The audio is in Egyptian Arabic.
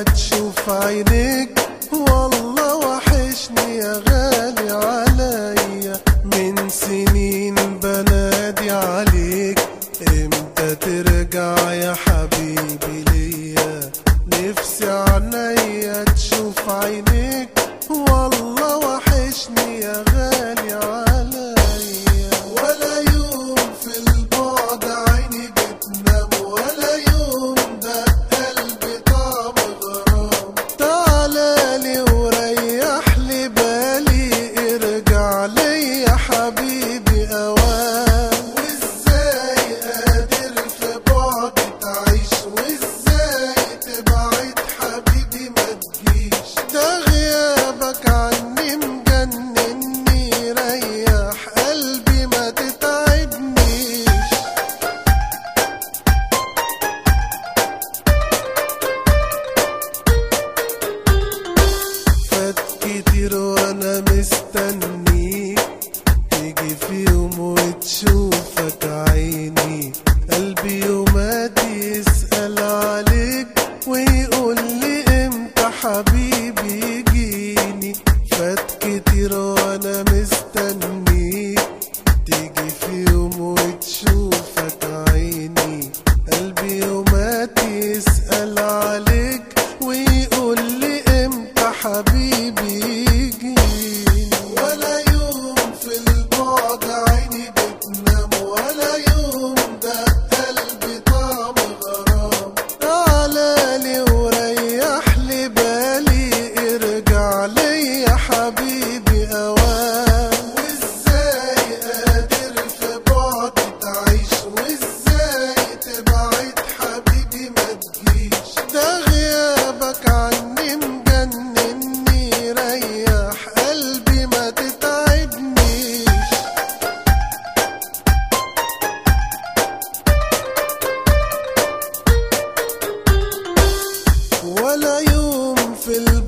تشوف عينيك والله وحشني يا غالي عليا من سنين بنادي عليك امتى ترجع يا حبيبي ليا نفسي عينيا تشوف عينيك والله وحشني يا غالي عليا ولا يوم في البعد عيني بتنام ولا يوم ده قلبي طعم غرام تعالى وريح لي بالي ارجع لي يا حبيبي اوام وازاي قادر في بعد تعيش وازاي تبعد حبيبي ما تجيش ده غيابك عني مجنني ريح قلبي ما تتعبنيش فات كتير وانا مستنيك تيجي في يوم وتشوفك عيني قلبي يومات يسأل عليك ويقول لي امتى حبيبي يجيني فات كتير وانا مستنيك تيجي في يوم وتشوفك عيني قلبي يومات يسأل عليك ويقول لي امتى حبيبي يجيني ولا يوم في البعد عيني بتنام ولا يوم ده قلبي طعم غرام تعالى لي وريح لي بالي ارجع لي يا حبيبي اوام وازاي قادر في بعد تعيش وازاي تبعد حبيبي ما تجيش ده غيابك عني مجنني ريح قلبي ما تتعبنيش ولا يوم في البعد